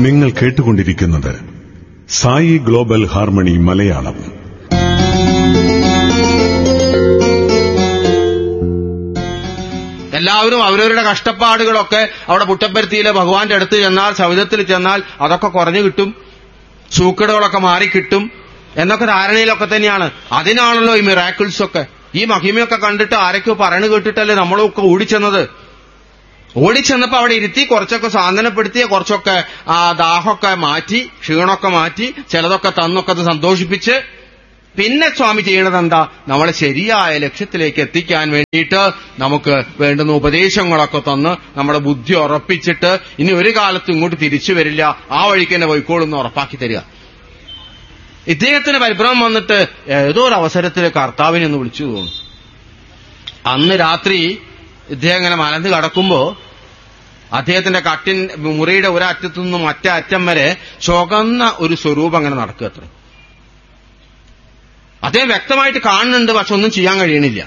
നിങ്ങൾ കേട്ടുകൊണ്ടിരിക്കുന്നത് Sai global harmony Malayalam എല്ലാവരും അവരവരുടെ കഷ്ടപ്പാടുകളൊക്കെ അവിടെ പുട്ടപ്പരുത്തിയിലെ ഭഗവാന്റെ അടുത്ത് ചെന്നാൽ സവിധത്തിൽ ചെന്നാൽ അതൊക്കെ കുറഞ്ഞു കിട്ടും സൂക്കേടുകളൊക്കെ മാറിക്കിട്ടും എന്നൊക്കെ ധാരണയിലൊക്കെ തന്നെയാണ് അതിനാണല്ലോ ഈ മിറാക്കിൾസ് ഒക്കെ ഈ മഹിമയൊക്കെ കണ്ടിട്ട് ആരൊക്കെ പറയണ കേട്ടിട്ടല്ലേ നമ്മളൊക്കെ ഓടിച്ചെന്നത് ഓടിച്ചെന്നപ്പോ അവിടെ ഇരുത്തി കുറച്ചൊക്കെ സാന്ത്വനപ്പെടുത്തി കുറച്ചൊക്കെ ആ ദാഹമൊക്കെ മാറ്റി ക്ഷീണമൊക്കെ മാറ്റി ചിലതൊക്കെ തന്നൊക്കെ അത് സന്തോഷിപ്പിച്ച് പിന്നെ സ്വാമി ചെയ്യണത് എന്താ നമ്മളെ ശരിയായ ലക്ഷ്യത്തിലേക്ക് എത്തിക്കാൻ വേണ്ടിയിട്ട് നമുക്ക് വേണ്ടുന്ന ഉപദേശങ്ങളൊക്കെ തന്ന് നമ്മുടെ ബുദ്ധി ഉറപ്പിച്ചിട്ട് ഇനി ഒരു കാലത്തും ഇങ്ങോട്ട് തിരിച്ചു വരില്ല ആ വഴിക്ക് തന്നെ പോയിക്കോളൂന്ന് ഉറപ്പാക്കി തരിക ഇദ്ദേഹത്തിന് പരിഭ്രമം വന്നിട്ട് ഏതോ ഒരു അവസരത്തിൽ കർത്താവിനെ ഒന്ന് വിളിച്ചു തോന്നുന്നു അന്ന് രാത്രി ഇദ്ദേഹം ഇങ്ങനെ മലന്ന് കടക്കുമ്പോ അദ്ദേഹത്തിന്റെ കട്ടിൻ മുറിയുടെ ഒരറ്റത്തു നിന്നും മറ്റേ അറ്റം വരെ ചുവന്ന ഒരു സ്വരൂപം അങ്ങനെ നടക്കുക അത്ര അദ്ദേഹം വ്യക്തമായിട്ട് കാണുന്നുണ്ട് പക്ഷെ ഒന്നും ചെയ്യാൻ കഴിയണില്ല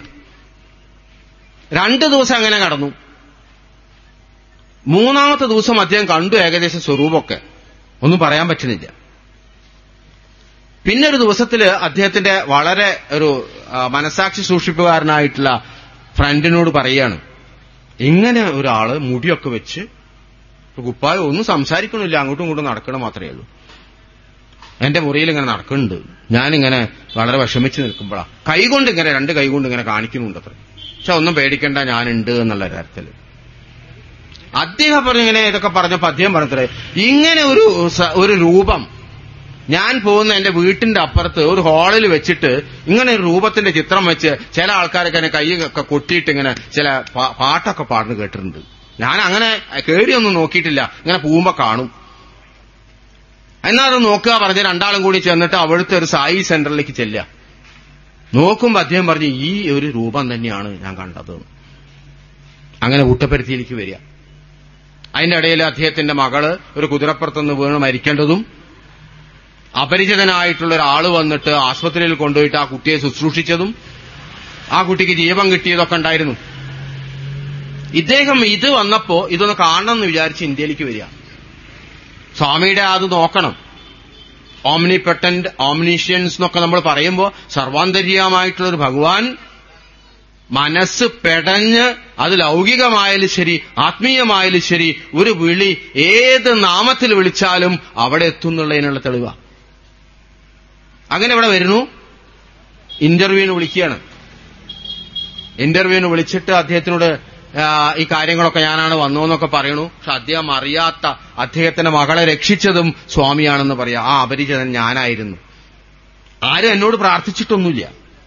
രണ്ട് ദിവസം അങ്ങനെ കടന്നു മൂന്നാമത്തെ ദിവസം അദ്ദേഹം കണ്ടു ഏകദേശം സ്വരൂപമൊക്കെ ഒന്നും പറയാൻ പറ്റുന്നില്ല പിന്നെ ഒരു ദിവസത്തില് അദ്ദേഹത്തിന്റെ വളരെ ഒരു ആ, മനസാക്ഷി സൂക്ഷിപ്പുകാരനായിട്ടുള്ള ഫ്രണ്ടിനോട് പറയാണ് ഇങ്ങനെ ഒരാള് മുടിയൊക്കെ വെച്ച് കുപ്പായ ഒന്നും സംസാരിക്കണില്ല അങ്ങോട്ടും ഇങ്ങോട്ടും നടക്കണം മാത്രമേ ഉള്ളൂ എന്റെ മുറിയിൽ ഇങ്ങനെ നടക്കുന്നുണ്ട് ഞാനിങ്ങനെ വളരെ വിഷമിച്ച് നിൽക്കുമ്പോഴാ കൈകൊണ്ട് ഇങ്ങനെ രണ്ട് കൈകൊണ്ട് ഇങ്ങനെ കാണിക്കുന്നുണ്ട് അത്ര പക്ഷെ ഒന്നും പേടിക്കണ്ട ഞാനുണ്ട് എന്നുള്ള കാര്യത്തില് അദ്ദേഹം പറഞ്ഞു ഇങ്ങനെ ഇതൊക്കെ പറഞ്ഞപ്പോ അദ്ദേഹം പറഞ്ഞത്രേ ഇങ്ങനെ ഒരു സ- ഒരു രൂപം ഞാൻ പോകുന്ന എന്റെ വീട്ടിന്റെ അപ്പുറത്ത് ഒരു ഹാളിൽ വെച്ചിട്ട് ഇങ്ങനെ ഒരു രൂപത്തിന്റെ ചിത്രം വെച്ച് ചില ആൾക്കാരൊക്കെ ഇങ്ങനെ കൈയൊക്കെ കൊട്ടിയിട്ട് ഇങ്ങനെ ചില പാ- പാട്ടൊക്കെ പാടുന്നു കേട്ടിട്ടുണ്ട് ഞാൻ അങ്ങനെ കേറിയൊന്നും നോക്കിയിട്ടില്ല ഇങ്ങനെ പോകുമ്പോ കാണും എന്നാ അത് നോക്കുക പറഞ്ഞ് രണ്ടാളും കൂടി ചെന്നിട്ട് അവിടുത്തെ ഒരു സായി സെന്ററിലേക്ക് ചെല്ലുക നോക്കുമ്പോ അദ്ദേഹം പറഞ്ഞു ഈ ഒരു രൂപം തന്നെയാണ് ഞാൻ കണ്ടത് അങ്ങനെ ഊട്ടപ്പരുത്തിയിലേക്ക് വരിക അതിന്റെ ഇടയിൽ അദ്ദേഹത്തിന്റെ മകള് ഒരു കുതിരപ്പുറത്തുനിന്ന് വീണ് മരിക്കേണ്ടതും അപരിചിതനായിട്ടുള്ള ഒരാള് വന്നിട്ട് ആശുപത്രിയിൽ കൊണ്ടുപോയിട്ട് ആ കുട്ടിയെ ശുശ്രൂഷിച്ചതും ആ കുട്ടിക്ക് ജീവൻ കിട്ടിയതൊക്കെ ഉണ്ടായിരുന്നു ഇദ്ദേഹം ഇത് വന്നപ്പോ ഇതൊന്ന് കാണണം എന്ന് വിചാരിച്ച് ഇന്ത്യയിലേക്ക് വരിക സ്വാമിയുടെ അത് നോക്കണം ഓംനിപെട്ടന്റ് ഓംനീഷ്യൻസ് എന്നൊക്കെ നമ്മൾ പറയുമ്പോൾ സർവാന്തരീയമായിട്ടുള്ള ഒരു ഭഗവാൻ മനസ്സ് പെടഞ്ഞ് അത് ലൗകികമായാലും ശരി ആത്മീയമായാലും ശരി ഒരു വിളി ഏത് നാമത്തിൽ വിളിച്ചാലും അവിടെ എത്തുന്നുള്ളതിനുള്ള തെളിവ അങ്ങനെ ഇവിടെ വരുന്നു ഇന്റർവ്യൂവിന് വിളിക്കുകയാണ് ഇന്റർവ്യൂവിന് വിളിച്ചിട്ട് അദ്ദേഹത്തിനോട് ആ, ഈ കാര്യങ്ങളൊക്കെ ഞാനാണ് വന്നു എന്നൊക്കെ പറയണു പക്ഷെ അദ്ദേഹം അറിയാത്ത അദ്ദേഹത്തിന്റെ മകളെ രക്ഷിച്ചതും സ്വാമിയാണെന്ന് പറയാ ആ അപരിചിതൻ ഞാനായിരുന്നു ആരും എന്നോട് പ്രാർത്ഥിച്ചിട്ടൊന്നുമില്ല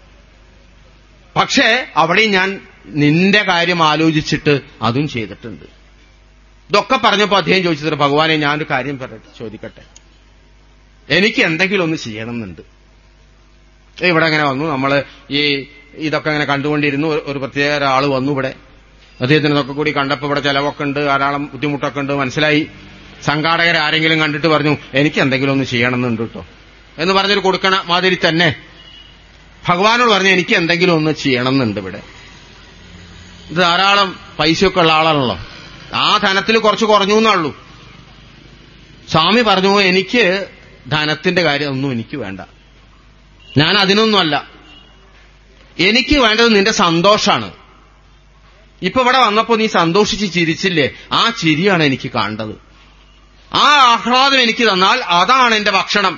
പക്ഷേ അവിടെയും ഞാൻ നിന്റെ കാര്യം ആലോചിച്ചിട്ട് അതും ചെയ്തിട്ടുണ്ട് ഇതൊക്കെ പറഞ്ഞപ്പോ അദ്ദേഹം ചോദിച്ചത് ഭഗവാനെ ഞാനൊരു കാര്യം പറയട്ടെ ചോദിക്കട്ടെ എനിക്ക് എന്തെങ്കിലും ഒന്ന് ചെയ്യണമെന്നുണ്ട് ഇവിടെ അങ്ങനെ വന്നു നമ്മള് ഈ ഇതൊക്കെ അങ്ങനെ കണ്ടുകൊണ്ടിരുന്നു ഒരു- ഒരു പ്രത്യേക ഒരാൾ വന്നു ഇവിടെ അദ്ദേഹത്തിന് ഇതൊക്കെ കൂടി കണ്ടപ്പോൾ ഇവിടെ ചെലവൊക്കെ ഉണ്ട് ധാരാളം ബുദ്ധിമുട്ടൊക്കെ ഉണ്ട് മനസ്സിലായി സംഘാടകർ ആരെങ്കിലും കണ്ടിട്ട് പറഞ്ഞു എനിക്ക് എന്തെങ്കിലും ഒന്ന് ചെയ്യണമെന്നുണ്ട് കേട്ടോ എന്ന് പറഞ്ഞൊരു കൊടുക്കണ മാതിരി തന്നെ ഭഗവാനോട് പറഞ്ഞു എനിക്ക് എന്തെങ്കിലും ഒന്ന് ചെയ്യണമെന്നുണ്ട് ഇവിടെ ഇത് ധാരാളം പൈസയൊക്കെ ഉള്ള ആളാണല്ലോ ആ ധനത്തിൽ കുറച്ച് കുറഞ്ഞു എന്നുള്ളൂ സ്വാമി പറഞ്ഞു എനിക്ക് ധനത്തിന്റെ കാര്യം ഒന്നും എനിക്ക് വേണ്ട ഞാൻ അതിനൊന്നുമല്ല എനിക്ക് വേണ്ടത് നിന്റെ സന്തോഷാണ് ഇപ്പൊ ഇവിടെ വന്നപ്പോ നീ സന്തോഷിച്ച് ചിരിച്ചില്ലേ ആ ചിരിയാണ് എനിക്ക് കാണേണ്ടത് ആ ആഹ്ലാദം എനിക്ക് തന്നാൽ അതാണ് എന്റെ ഭക്ഷണം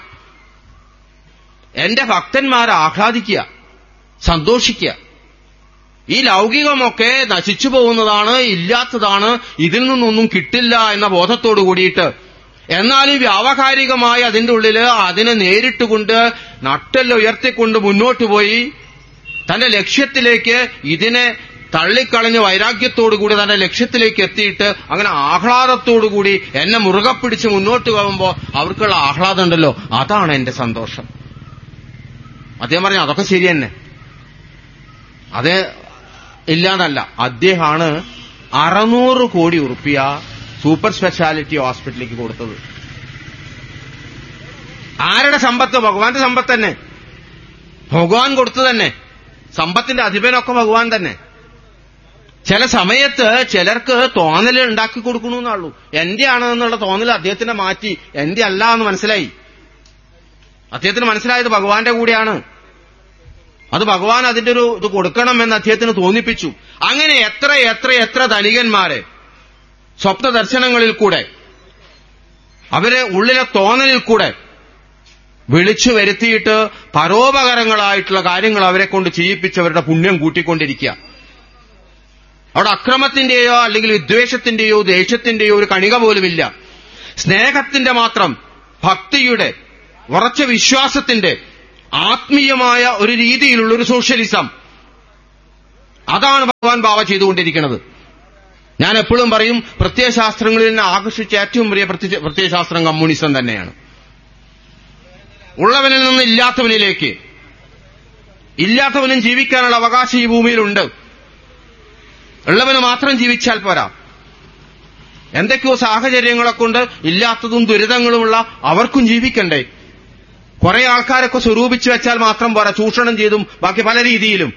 എന്റെ ഭക്തന്മാരെ ആഹ്ലാദിക്കുക സന്തോഷിക്കുക ഈ ലൗകികമൊക്കെ നശിച്ചു പോകുന്നതാണ് ഇല്ലാത്തതാണ് ഇതിൽ നിന്നൊന്നും കിട്ടില്ല എന്ന ബോധത്തോടു കൂടിയിട്ട് എന്നാൽ ഈ വ്യാവഹാരികമായി അതിന്റെ ഉള്ളില് അതിനെ നേരിട്ടുകൊണ്ട് നട്ടെല്ലാം ഉയർത്തിക്കൊണ്ട് മുന്നോട്ട് പോയി തന്റെ ലക്ഷ്യത്തിലേക്ക് ഇതിനെ തള്ളിക്കളഞ്ഞ് വൈരാഗ്യത്തോടുകൂടി തന്റെ ലക്ഷ്യത്തിലേക്ക് എത്തിയിട്ട് അങ്ങനെ ആഹ്ലാദത്തോടുകൂടി എന്നെ മുറുകെ പിടിച്ച് മുന്നോട്ട് പോകുമ്പോൾ അവർക്കുള്ള ആഹ്ലാദം ഉണ്ടല്ലോ അതാണ് എന്റെ സന്തോഷം അദ്ദേഹം പറഞ്ഞു അതൊക്കെ ശരി തന്നെ അത് ഇല്ലാന്നല്ല അദ്ദേഹമാണ് അറുന്നൂറ് കോടി ഉറുപ്പിയ സൂപ്പർ സ്പെഷ്യാലിറ്റി ഹോസ്പിറ്റലിലേക്ക് കൊടുത്തത് ആരുടെ സമ്പത്ത് ഭഗവാന്റെ സമ്പത്ത് തന്നെ ഭഗവാൻ കൊടുത്തു തന്നെ സമ്പത്തിന്റെ അധിപനൊക്കെ ഭഗവാൻ തന്നെ ചില സമയത്ത് ചിലർക്ക് തോന്നൽ ഉണ്ടാക്കി കൊടുക്കണമെന്നുള്ളൂ എന്റെ ആണെന്നുള്ള തോന്നൽ അദ്ദേഹത്തിനെ മാറ്റി എന്റെ അല്ല എന്ന് മനസ്സിലായി അദ്ദേഹത്തിന് മനസ്സിലായത് ഭഗവാന്റെ കൂടെയാണ് അത് ഭഗവാൻ അതിന്റെ ഒരു ഇത് കൊടുക്കണം എന്ന് അദ്ദേഹത്തിന് തോന്നിപ്പിച്ചു അങ്ങനെ എത്ര എത്ര എത്ര ധനികന്മാരെ സ്വപ്ന ദർശനങ്ങളിൽ കൂടെ അവരെ ഉള്ളിലെ തോന്നലിൽ കൂടെ വിളിച്ചു വരുത്തിയിട്ട് പരോപകരങ്ങളായിട്ടുള്ള കാര്യങ്ങൾ അവരെ കൊണ്ട് ചെയ്യിപ്പിച്ചവരുടെ പുണ്യം കൂട്ടിക്കൊണ്ടിരിക്കുക അവിടെ അക്രമത്തിന്റെയോ അല്ലെങ്കിൽ വിദ്വേഷത്തിന്റെയോ ദേഷ്യത്തിന്റെയോ ഒരു കണിക പോലുമില്ല സ്നേഹത്തിന്റെ മാത്രം ഭക്തിയുടെ ഉറച്ച വിശ്വാസത്തിന്റെ ആത്മീയമായ ഒരു രീതിയിലുള്ള ഒരു സോഷ്യലിസം അതാണ് ഭഗവാൻ ബാബ ചെയ്തുകൊണ്ടിരിക്കുന്നത് ഞാൻ എപ്പോഴും പറയും പ്രത്യയശാസ്ത്രങ്ങളിൽ നിന്ന് ആകർഷിച്ച ഏറ്റവും വലിയ പ്രത്യ- പ്രത്യയശാസ്ത്രം കമ്മ്യൂണിസം തന്നെയാണ് ഉള്ളവനിൽ നിന്ന് ഇല്ലാത്തവനിലേക്ക് ഇല്ലാത്തവനും ജീവിക്കാനുള്ള അവകാശം ഈ ഭൂമിയിലുണ്ട് ഉള്ളവന് മാത്രം ജീവിച്ചാൽ പോരാ എന്തൊക്കെയോ സാഹചര്യങ്ങളെ കൊണ്ട് ഇല്ലാത്തതും ദുരിതങ്ങളുമുള്ള അവർക്കും ജീവിക്കണ്ടേ കുറെ ആൾക്കാരൊക്കെ സ്വരൂപിച്ചു വെച്ചാൽ മാത്രം പോരാ ചൂഷണം ചെയ്തും ബാക്കി പല രീതിയിലും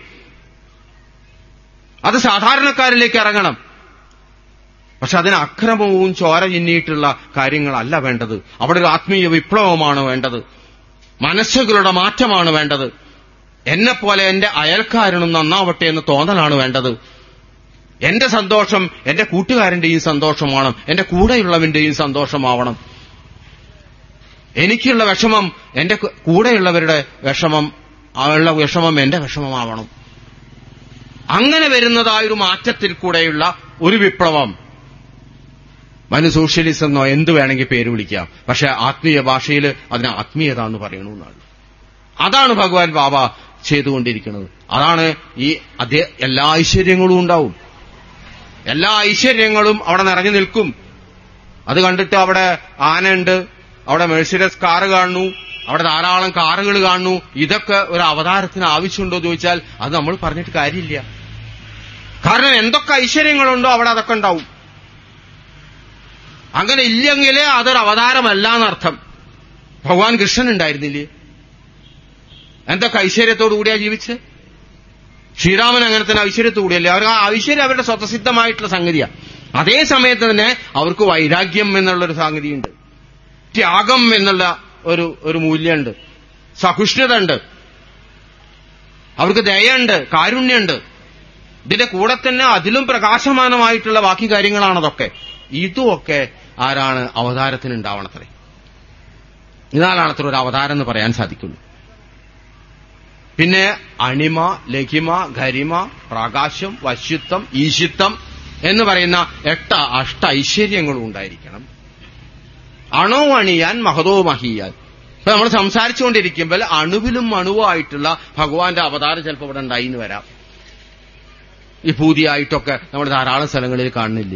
അത് സാധാരണക്കാരിലേക്ക് ഇറങ്ങണം പക്ഷെ അതിന് അക്രമവും ചോര ചിന്നിയിട്ടുള്ള കാര്യങ്ങളല്ല വേണ്ടത് അവിടെ ഒരു ആത്മീയ വിപ്ലവമാണ് വേണ്ടത് മനസ്സുകളുടെ മാറ്റമാണ് വേണ്ടത് എന്നെപ്പോലെ എന്റെ അയൽക്കാരനും നന്നാവട്ടെ എന്ന് തോന്നലാണ് വേണ്ടത് എന്റെ സന്തോഷം എന്റെ കൂട്ടുകാരന്റെയും സന്തോഷമാണ് എന്റെ കൂടെയുള്ളവന്റെയും സന്തോഷമാവണം എനിക്കുള്ള വിഷമം എന്റെ കു- കൂടെയുള്ളവരുടെ വിഷമം ആ ഉള്ള വിഷമം എന്റെ വിഷമമാവണം അങ്ങനെ വരുന്നതായ ഒരു മാറ്റത്തിൽ കൂടെയുള്ള ഒരു വിപ്ലവം മനു സോഷ്യലിസം എന്നോ എന്ത് വേണമെങ്കിൽ പേര് വിളിക്കാം പക്ഷെ ആത്മീയ ഭാഷയിൽ അതിന് ആത്മീയത എന്ന് പറയണമെന്നാണ് അതാണ് ഭഗവാൻ ബാബ ചെയ്തുകൊണ്ടിരിക്കുന്നത് അതാണ് ഈ അതേ എല്ലാ ഐശ്വര്യങ്ങളും ഉണ്ടാവും എല്ലാ ഐശ്വര്യങ്ങളും അവിടെ നിറഞ്ഞു നിൽക്കും അത് കണ്ടിട്ട് അവിടെ ആനയുണ്ട് അവിടെ മെഴ്സിഡസ് കാറ് കാണുന്നു അവിടെ ധാരാളം കാറുകൾ കാണുന്നു ഇതൊക്കെ ഒരു അവതാരത്തിന് ആവശ്യമുണ്ടോ എന്ന് ചോദിച്ചാൽ അത് നമ്മൾ പറഞ്ഞിട്ട് കാര്യമില്ല കാരണം എന്തൊക്കെ ഐശ്വര്യങ്ങളുണ്ടോ അവിടെ അതൊക്കെ ഉണ്ടാവും അങ്ങനെ ഇല്ലെങ്കിൽ അതൊരു അവതാരമല്ല എന്നർത്ഥം ഭഗവാൻ കൃഷ്ണൻ ഉണ്ടായിരുന്നില്ലേ എന്തൊക്കെ ഐശ്വര്യത്തോടു കൂടിയാ ജീവിച്ച് ശ്രീരാമൻ അങ്ങനെ തന്നെ ഐശ്വര്യത്തോടു കൂടിയല്ലേ അവർ ആ ഐശ്വര്യം അവരുടെ സ്വതസിദ്ധമായിട്ടുള്ള സംഗതിയാണ് അതേ സമയത്ത് തന്നെ അവർക്ക് വൈരാഗ്യം എന്നുള്ളൊരു സംഗതിയുണ്ട് ത്യാഗം എന്നുള്ള ഒരു ഒരു മൂല്യമുണ്ട് സഹിഷ്ണുത ഉണ്ട് അവർക്ക് ദയുണ്ട് കാരുണ്യമുണ്ട് ഇതിന്റെ കൂടെ തന്നെ അതിലും പ്രകാശമാനമായിട്ടുള്ള ബാക്കി കാര്യങ്ങളാണതൊക്കെ ഇതുമൊക്കെ ആരാണ് അവതാരത്തിന് ഉണ്ടാവണത്രേ ഇതിനാലാണ് അത്ര ഒരു അവതാരം എന്ന് പറയാൻ സാധിക്കുള്ളൂ പിന്നെ അണിമ ലഘിമ ഗരിമ പ്രകാശം വശ്യുത്വം ഈശിത്വം എന്ന് പറയുന്ന എട്ട് അഷ്ട ഐശ്വര്യങ്ങളും ഉണ്ടായിരിക്കണം അണോ അണിയാൻ മഹതോ മഹിയാൻ ഇപ്പൊ നമ്മൾ സംസാരിച്ചുകൊണ്ടിരിക്കുമ്പോൾ അണുവിലും അണുവായിട്ടുള്ള ഭഗവാന്റെ അവതാരം ചിലപ്പോൾ ഇവിടെ ഉണ്ടായി എന്ന് വരാം ഈ പൂതിയായിട്ടൊക്കെ നമ്മൾ ധാരാളം സ്ഥലങ്ങളിൽ കാണുന്നില്ലേ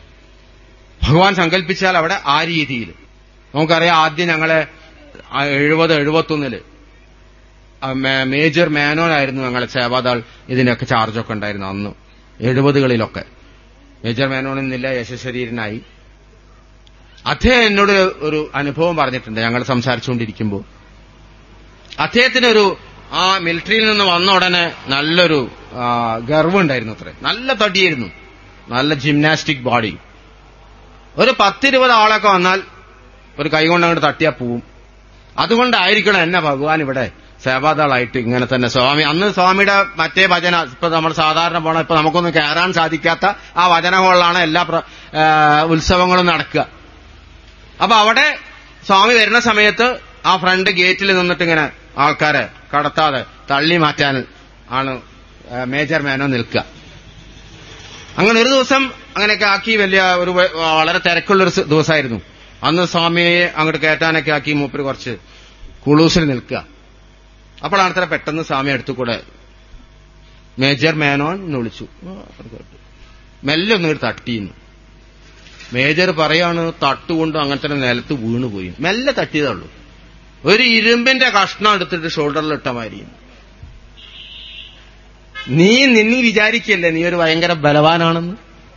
ഭഗവാൻ സങ്കല്പിച്ചാൽ അവിടെ ആ രീതിയിൽ നമുക്കറിയാം ആദ്യം ഞങ്ങളെ ആ എഴുപത് എഴുപത്തൊന്നില് ആ മേ- മേജർ മേനോനായിരുന്നു ഞങ്ങളെ സേവാദാൾ ഇതിന്റെയൊക്കെ ചാർജൊക്കെ ഉണ്ടായിരുന്നു അന്ന് എഴുപതുകളിലൊക്കെ മേജർ മേനോൻ എന്നില്ല യശശരീരനായി അദ്ദേഹം എന്നോട് ഒരു അനുഭവം പറഞ്ഞിട്ടുണ്ട് ഞങ്ങൾ സംസാരിച്ചുകൊണ്ടിരിക്കുമ്പോൾ അദ്ദേഹത്തിനൊരു ആ മിലിറ്ററിയിൽ നിന്ന് വന്ന ഉടനെ നല്ലൊരു ആ, ഗർവുണ്ടായിരുന്നു അത്രേ നല്ല തടിയായിരുന്നു നല്ല ജിംനാസ്റ്റിക് ബോഡി ഒരു പത്തിരുപത് ആളൊക്കെ വന്നാൽ ഒരു കൈ കൊണ്ട് അങ്ങോട്ട് തട്ടിയാ പോവും അതുകൊണ്ടായിരിക്കണം എന്നെ ഭഗവാൻ ഇവിടെ സേവാദാളായിട്ട് ഇങ്ങനെ തന്നെ സ്വാമി അന്ന് സ്വാമിയുടെ മറ്റേ ഭജന ഇപ്പൊ നമ്മൾ സാധാരണ പോണ ഇപ്പൊ നമുക്കൊന്നും കയറാൻ സാധിക്കാത്ത ആ വചന ഹോളിലാണ് എല്ലാ പ്ര- ആ, ഉത്സവങ്ങളും നടക്കുക അപ്പൊ അവിടെ സ്വാമി വരുന്ന സമയത്ത് ആ ഫ്രണ്ട് ഗേറ്റിൽ നിന്നിട്ട് ഇങ്ങനെ ആൾക്കാരെ കടത്താതെ തള്ളി മാറ്റാൻ ആണ് ആ, മേജർ മാനോ നിൽക്കുക അങ്ങനെ ഒരു ദിവസം അങ്ങനെയൊക്കെ ആക്കി വലിയ ഒരു വ- വളരെ തിരക്കുള്ളൊരു സ- ദിവസമായിരുന്നു അന്ന് സ്വാമിയെ അങ്ങോട്ട് കയറ്റാനൊക്കെ ആക്കി മൂപ്പര് കുറച്ച് കുളൂസിൽ നിൽക്കുക അപ്പോഴാണ് അത്ര പെട്ടെന്ന് സ്വാമി അടുത്തു കൂടെ മേജർ മേനോൻ എന്ന് വിളിച്ചു ആ, അത് കേട്ടു. മെല്ലെ ഒന്ന് ഇങ്ങോട്ട് തട്ടിയിരുന്നു മേജർ പറയാണ് തട്ടുകൊണ്ട് അങ്ങനെ തന്നെ നിലത്ത് വീണുപോയി മെല്ലെ തട്ടിയതേ ഉള്ളൂ ഒരു ഇരുമ്പിന്റെ കഷ്ണം എടുത്തിട്ട് ഷോൾഡറിൽ ഇട്ട മാതിരി നീ നിന്നി വിചാരിക്കല്ലേ നീ ഒരു ഭയങ്കര ബലവാനാണെന്ന്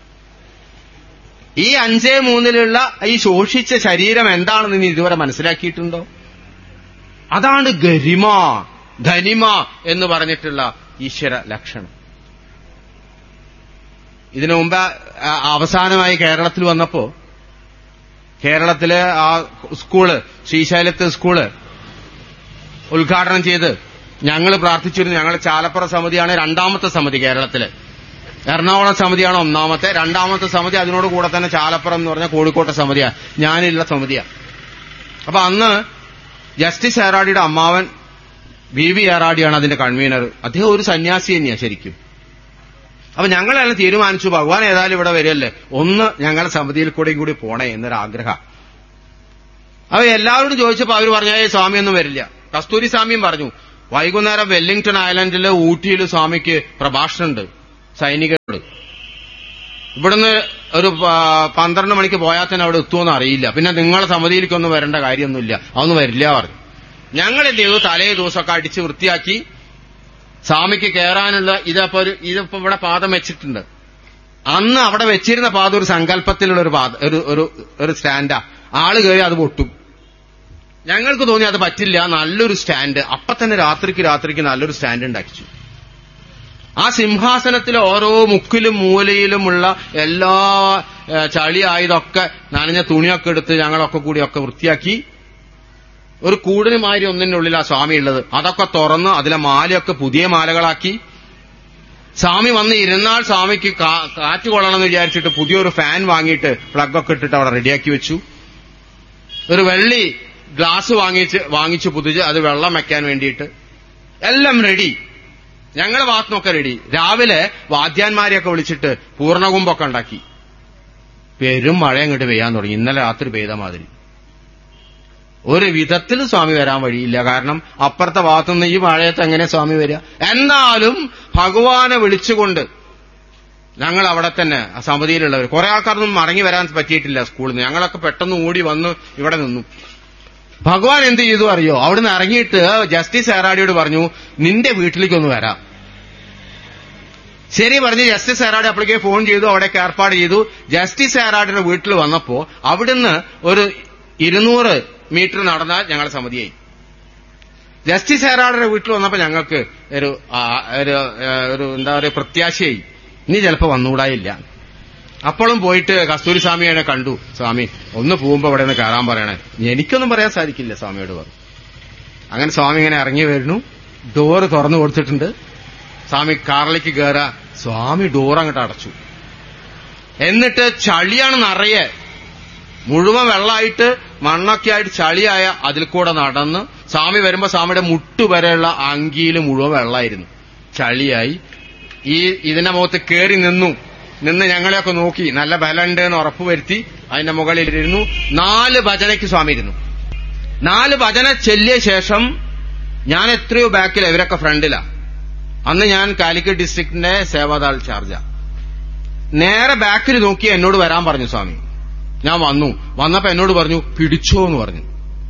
ഈ അഞ്ചേ മൂന്നിലുള്ള ഈ ശോഷിച്ച ശരീരം എന്താണെന്ന് നീ ഇതുവരെ മനസ്സിലാക്കിയിട്ടുണ്ടോ അതാണ് ഗരിമ ധനിമ എന്ന് പറഞ്ഞിട്ടുള്ള ഈശ്വര ലക്ഷണം ഇതിനു മുമ്പ് ആ, അവസാനമായി കേരളത്തിൽ വന്നപ്പോ കേരളത്തിലെ ആ സ്കൂള് ശ്രീശൈലത്ത് സ്കൂള് ഉദ്ഘാടനം ചെയ്ത് ഞങ്ങൾ പ്രാർത്ഥിച്ചിരുന്നു ഞങ്ങൾ ചാലപ്പുറ സമിതിയാണ് രണ്ടാമത്തെ സമിതി കേരളത്തില് എറണാകുളം സമിതിയാണ് ഒന്നാമത്തെ രണ്ടാമത്തെ സമിതി അതിനോട് കൂടെ തന്നെ ചാലപ്പുറം എന്ന് പറഞ്ഞ കോഴിക്കോട്ടെ സമിതിയാ ഞാനുള്ള സമിതിയാ അപ്പൊ അന്ന് ജസ്റ്റിസ് ഏറാടിയുടെ അമ്മാവൻ വി വി ഏറാടിയാണ് അതിന്റെ കൺവീനർ അദ്ദേഹം ഒരു സന്യാസി തന്നെയാ ശരിക്കും അപ്പൊ ഞങ്ങളെല്ലാം തീരുമാനിച്ചു ഭഗവാൻ ഏതായാലും ഇവിടെ വരികയല്ലേ ഒന്ന് ഞങ്ങളുടെ സമിതിയിൽ കൂടെയും കൂടി പോണേ എന്നൊരു ആഗ്രഹം അപ്പൊ എല്ലാവരോടും ചോദിച്ചപ്പോ അവർ പറഞ്ഞ "ഏയ് സ്വാമിയൊന്നും വരില്ല കസ്തൂരി സ്വാമിയും പറഞ്ഞു വൈകുന്നേരം വെല്ലിംഗ്ടൺ ഐലൻഡില് ഊട്ടിയിൽ സ്വാമിക്ക് പ്രഭാഷണമുണ്ട് സൈനികരോട് ഇവിടുന്ന് ഒരു പ- പന്ത്രണ്ട് മണിക്ക് പോയാൽ തന്നെ അവിടെ എത്തുമെന്ന് അറിയില്ല പിന്നെ നിങ്ങളെ സമിതിയിലേക്കൊന്നും വരേണ്ട കാര്യമൊന്നുമില്ല അതൊന്നും വരില്ല പറഞ്ഞു ഞങ്ങൾ എന്ത് ചെയ്തു തലേ ദിവസമൊക്കെ അടിച്ച് വൃത്തിയാക്കി സ്വാമിക്ക് കയറാനുള്ള ഇതപ്പോ ഒരു ഇതിപ്പോ ഇവിടെ പാദം വെച്ചിട്ടുണ്ട് അന്ന് അവിടെ വെച്ചിരുന്ന പാദം ഒരു സങ്കല്പത്തിലുള്ള ഒരു പാദം ഒരു ഒരു ഒരു സ്റ്റാൻഡാ ആള് കയറി അത് പൊട്ടും ഞങ്ങൾക്ക് തോന്നി അത് പറ്റില്ല നല്ലൊരു സ്റ്റാൻഡ് അപ്പൊ തന്നെ രാത്രിക്ക് രാത്രിക്ക് നല്ലൊരു സ്റ്റാൻഡ് ഉണ്ടാക്കിച്ചു ആ സിംഹാസനത്തിലെ ഓരോ മുക്കിലും മൂലയിലുമുള്ള എല്ലാ ഏ, ചളിയായതൊക്കെ നനഞ്ഞ തുണിയൊക്കെ എടുത്ത് ഞങ്ങളൊക്കെ കൂടി ഒക്കെ വൃത്തിയാക്കി ഒരു കൂടിന് മാതിരി ഒന്നിന്റെ ഉള്ളിൽ ആ സ്വാമി ഉള്ളത് അതൊക്കെ തുറന്ന് അതിലെ മാലയൊക്കെ പുതിയ മാലകളാക്കി സ്വാമി വന്ന് ഇരുന്നാൾ സ്വാമിക്ക് കാ- കാറ്റ് കൊള്ളണമെന്ന് വിചാരിച്ചിട്ട് പുതിയൊരു ഫാൻ വാങ്ങിയിട്ട് പ്ലഗ് ഒക്കെ ഇട്ടിട്ട് അവിടെ റെഡിയാക്കി വെച്ചു ഒരു വെള്ളി ഗ്ലാസ് വാങ്ങിച്ച് വാങ്ങിച്ചു പുതിച്ച് അത് വെള്ളം വെക്കാൻ വേണ്ടിയിട്ട് എല്ലാം റെഡി ഞങ്ങളുടെ ഭാഗത്തുനിന്നൊക്കെ റെഡി രാവിലെ വാദ്യാന്മാരെയൊക്കെ വിളിച്ചിട്ട് പൂർണ്ണകുംഭമൊക്കെ ഉണ്ടാക്കി പെരും മഴ അങ്ങോട്ട് പെയ്യാൻ തുടങ്ങി ഇന്നലെ രാത്രി പെയ്ത മാതിരി ഒരു വിധത്തിൽ സ്വാമി വരാൻ വഴിയില്ല കാരണം അപ്പുറത്തെ ഭാഗത്തുനിന്ന് ഈ മഴയത്ത് എങ്ങനെ സ്വാമി വരിക എന്നാലും ഭഗവാനെ വിളിച്ചുകൊണ്ട് ഞങ്ങൾ അവിടെ തന്നെ ആ സമിതിയിലുള്ളവർ കുറെ ആൾക്കാരൊന്നും മടങ്ങി വരാൻ പറ്റിയിട്ടില്ല സ്കൂളിൽ നിന്ന് ഞങ്ങളൊക്കെ പെട്ടെന്ന് ഓടി വന്ന് ഇവിടെ നിന്നു ഭഗവാൻ എന്ത് ചെയ്തു അറിയോ അവിടുന്ന് ഇറങ്ങിയിട്ട് ജസ്റ്റിസ് ഏറാടിയോട് പറഞ്ഞു നിന്റെ വീട്ടിലേക്കൊന്ന് വരാം ശരി പറഞ്ഞ് ജസ്റ്റിസ് ഏറാടി അപ്പോഴേക്ക് ഫോൺ ചെയ്തു അവിടേക്ക് ഏർപ്പാട് ചെയ്തു ജസ്റ്റിസ് ഏറാടിയുടെ വീട്ടിൽ വന്നപ്പോ അവിടുന്ന് ഒരു ഇരുന്നൂറ് മീറ്റർ നടന്നാൽ ഞങ്ങളുടെ സമിതിയായി ജസ്റ്റിസ് ഏറാടിയുടെ വീട്ടിൽ വന്നപ്പോ ഞങ്ങൾക്ക് ഒരു ആ, ഒരു ആ, ഒരു എന്താ പറയുക പ്രത്യാശയായി ഇനി ചിലപ്പോ വന്നുകൂടായില്ല അപ്പോഴും പോയിട്ട് കസ്തൂരി സ്വാമിയെ കണ്ടു സ്വാമി ഒന്ന് പോകുമ്പോ ഇവിടെ നിന്ന് കയറാൻ പറയണേ എനിക്കൊന്നും പറയാൻ സാധിക്കില്ല സ്വാമിയോട് പറഞ്ഞു അങ്ങനെ സ്വാമി ഇങ്ങനെ ഇറങ്ങി വരുന്നു ഡോറ് തുറന്നു കൊടുത്തിട്ടുണ്ട് സ്വാമി കാറിലേക്ക് കയറാ സ്വാമി ഡോർ അങ്ങോട്ട് അടച്ചു എന്നിട്ട് ചളിയാണ് നിറയെ മുഴുവൻ വെള്ളമായിട്ട് മണ്ണൊക്കെ ആയിട്ട് ചളിയായ അതിൽ കൂടെ നടന്ന് സ്വാമി വരുമ്പോ സ്വാമിയുടെ മുട്ടു വരെയുള്ള അങ്കിയിൽ മുഴുവൻ വെള്ളമായിരുന്നു ചളിയായി ഈ ഇതിന്റെ മുഖത്ത് കയറി നിന്നു നിന്ന് ഞങ്ങളെയൊക്കെ നോക്കി നല്ല ബലമുണ്ട് എന്ന് ഉറപ്പുവരുത്തി അതിന്റെ മുകളിൽ ഇരുന്നു നാല് ഭജനയ്ക്ക് സ്വാമി ഇരുന്നു നാല് ഭജന ചെല്ലിയ ശേഷം ഞാൻ എത്രയോ ബാക്കിൽ ഇവരൊക്കെ ഫ്രണ്ടിലാ അന്ന് ഞാൻ കാലിക്കറ്റ് ഡിസ്ട്രിക്റ്റിന്റെ സേവാദാൾ ചാർജ നേരെ ബാക്കിൽ നോക്കി എന്നോട് വരാൻ പറഞ്ഞു സ്വാമി ഞാൻ വന്നു വന്നപ്പോ എന്നോട് പറഞ്ഞു പിടിച്ചോ എന്ന് പറഞ്ഞു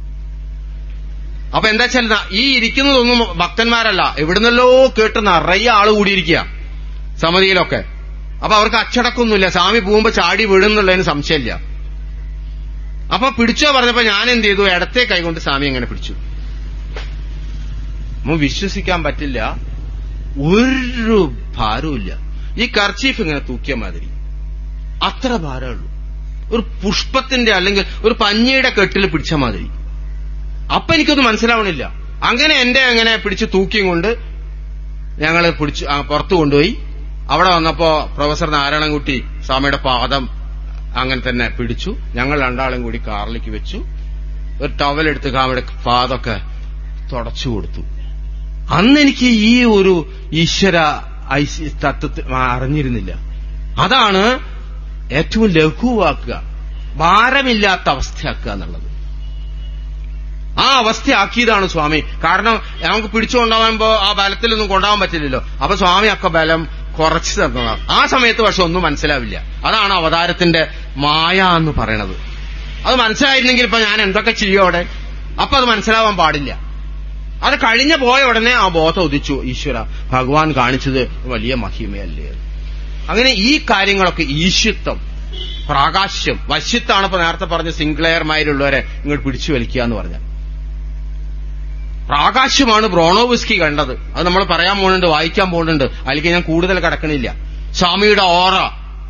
അപ്പൊ എന്താ വെച്ചാൽ ന- ഈ ഇരിക്കുന്നതൊന്നും ഭക്തന്മാരല്ല എവിടുന്നല്ലോ കേട്ട് നിറയെ ആള് കൂടിയിരിക്കുക സമിതിയിലൊക്കെ അപ്പൊ അവർക്ക് അച്ചടക്കൊന്നുമില്ല സ്വാമി പോകുമ്പോ ചാടി വീഴുന്നുള്ളതിന് സംശയമില്ല അപ്പൊ പിടിച്ചോ പറഞ്ഞപ്പോ ഞാൻ എന്ത് ചെയ്തു ഇടത്തെ കൈകൊണ്ട് സ്വാമി അങ്ങനെ പിടിച്ചു നമുക്ക് വിശ്വസിക്കാൻ പറ്റില്ല ഒരു ഭാരവുമില്ല ഈ കർച്ചീഫ് ഇങ്ങനെ തൂക്കിയ മാതിരി അത്ര ഭാരമുള്ളൂ ഒരു പുഷ്പത്തിന്റെ അല്ലെങ്കിൽ ഒരു പഞ്ഞിയുടെ കെട്ടിൽ പിടിച്ച മാതിരി അപ്പൊ എനിക്കൊന്നും മനസ്സിലാവണില്ല അങ്ങനെ എന്റെ അങ്ങനെ പിടിച്ച് തൂക്കിയും കൊണ്ട് ഞങ്ങൾ പിടിച്ചു ആ, പുറത്തു കൊണ്ടുപോയി അവിടെ വന്നപ്പോ പ്രൊഫസർ നാരായണൻകുട്ടി സ്വാമിയുടെ പാദം അങ്ങനെ തന്നെ പിടിച്ചു ഞങ്ങൾ രണ്ടാളും കൂടി കാറിലേക്ക് വെച്ചു ഒരു ടവലെടുത്ത് സ്വാമിയുടെ പാദമൊക്കെ തുടച്ചു കൊടുത്തു അന്ന് എനിക്ക് ഈ ഒരു ഈശ്വര ഐശ്യ തത്വത്തെ അറിഞ്ഞിരുന്നില്ല അതാണ് ഏറ്റവും ലഘുവാക്കുക ഭാരമില്ലാത്ത അവസ്ഥയാക്കുക എന്നുള്ളത് ആ അവസ്ഥയാക്കിയതാണ് സ്വാമി കാരണം നമുക്ക് പിടിച്ചുകൊണ്ടാകുമ്പോ ആ ബലത്തിലൊന്നും കൊണ്ടാവാൻ പറ്റില്ലല്ലോ അപ്പൊ സ്വാമി ഒക്കെ ബലം കുറച്ച് തന്നതാണ് ആ സമയത്ത് പക്ഷെ ഒന്നും മനസ്സിലാവില്ല അതാണ് അവതാരത്തിന്റെ മായ എന്ന് പറയണത് അത് മനസ്സിലായിരുന്നെങ്കിൽ ഇപ്പൊ ഞാൻ എന്തൊക്കെ ചെയ്യും അവിടെ അപ്പൊ അത് മനസ്സിലാവാൻ പാടില്ല അത് കഴിഞ്ഞ പോയ ഉടനെ ആ ബോധം ഉദിച്ചു ഈശ്വര ഭഗവാൻ കാണിച്ചത് വലിയ മഹിമയല്ലേ അങ്ങനെ ഈ കാര്യങ്ങളൊക്കെ ഈശ്വത്വം പ്രാകാശ്യം വശ്യത്താണ് ഇപ്പൊ നേരത്തെ പറഞ്ഞ സിംഗ്ലെയർമാരുള്ളവരെ ഇങ്ങോട്ട് പിടിച്ചു വലിക്കുക എന്ന് പറഞ്ഞ പ്രാകാശ്യമാണ് ബ്രോണോവിസ്കി കണ്ടത് അത് നമ്മൾ പറയാൻ പോകുന്നുണ്ട് വായിക്കാൻ പോകുന്നുണ്ട് അതിലേക്ക് ഞാൻ കൂടുതൽ കടക്കണില്ല സ്വാമിയുടെ ഓറ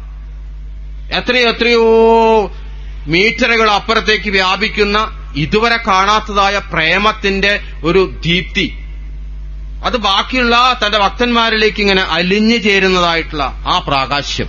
എത്രയോ എത്രയോ മീറ്ററുകൾ അപ്പുറത്തേക്ക് വ്യാപിക്കുന്ന ഇതുവരെ കാണാത്തതായ പ്രേമത്തിന്റെ ഒരു ദീപ്തി അത് ബാക്കിയുള്ള തന്റെ ഭക്തന്മാരിലേക്ക് ഇങ്ങനെ അലിഞ്ഞു ചേരുന്നതായിട്ടുള്ള ആ പ്രാകാശ്യം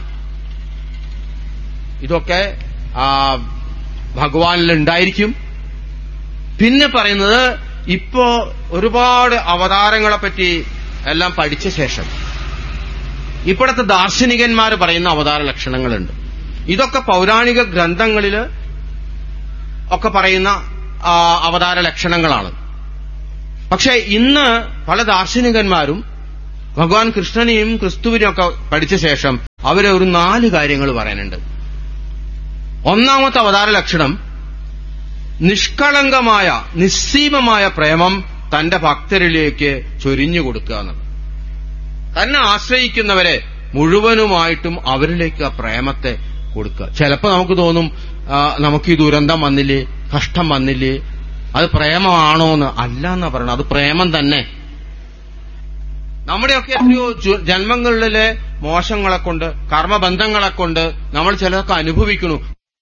ഇതൊക്കെ ആ, ഭഗവാനിൽ ഉണ്ടായിരിക്കും പിന്നെ പറയുന്നത് ഇപ്പോ ഒരുപാട് അവതാരങ്ങളെ പറ്റി എല്ലാം പഠിച്ച ശേഷം ഇപ്പോഴത്തെ ദാർശനികന്മാർ പറയുന്ന അവതാര ലക്ഷണങ്ങളുണ്ട് ഇതൊക്കെ പൗരാണിക ഗ്രന്ഥങ്ങളിൽ ഒക്കെ പറയുന്ന ആ, അവതാര ലക്ഷണങ്ങളാണ് പക്ഷെ ഇന്ന് പല ദാർശനികന്മാരും ഭഗവാൻ കൃഷ്ണനെയും ക്രിസ്തുവിനെയും ഒക്കെ പഠിച്ച ശേഷം അവരെ ഒരു നാല് കാര്യങ്ങൾ പറയാനുണ്ട് ഒന്നാമത്തെ അവതാര ലക്ഷണം നിഷ്കളങ്കമായ നിസ്സീമമായ പ്രേമം തന്റെ ഭക്തരിലേക്ക് ചൊരിഞ്ഞു കൊടുക്കുക എന്നുള്ളത് തന്നെ ആശ്രയിക്കുന്നവരെ മുഴുവനുമായിട്ടും അവരിലേക്ക് ആ പ്രേമത്തെ കൊടുക്കുക ചിലപ്പോൾ നമുക്ക് തോന്നും ആ, നമുക്ക് ഈ ദുരന്തം വന്നില്ലേ കഷ്ടം വന്നില്ലേ അത് പ്രേമമാണോ എന്ന് അല്ല എന്നാ പറയണത് അത് പ്രേമം തന്നെ നമ്മുടെയൊക്കെ എത്രയോ ജു- ജന്മങ്ങളിലെ മോശങ്ങളെ കൊണ്ട് കർമ്മബന്ധങ്ങളെ കൊണ്ട് നമ്മൾ ചിലതൊക്കെ അനുഭവിക്കുന്നു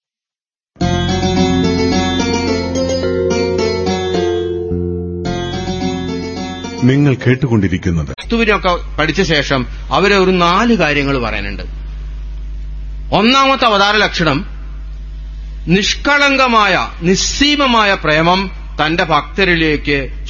നിങ്ങൾ കേട്ടുകൊണ്ടിരിക്കുന്നത് ക്രിസ്തുവിനെയൊക്കെ പഠിച്ച ശേഷം അവരെ ഒരു നാല് കാര്യങ്ങൾ പറയാനുണ്ട് ഒന്നാമത്തെ അവതാര ലക്ഷണം നിഷ്കളങ്കമായ നിസ്സീമമായ പ്രേമം തന്റെ ഭക്തരിലേക്ക്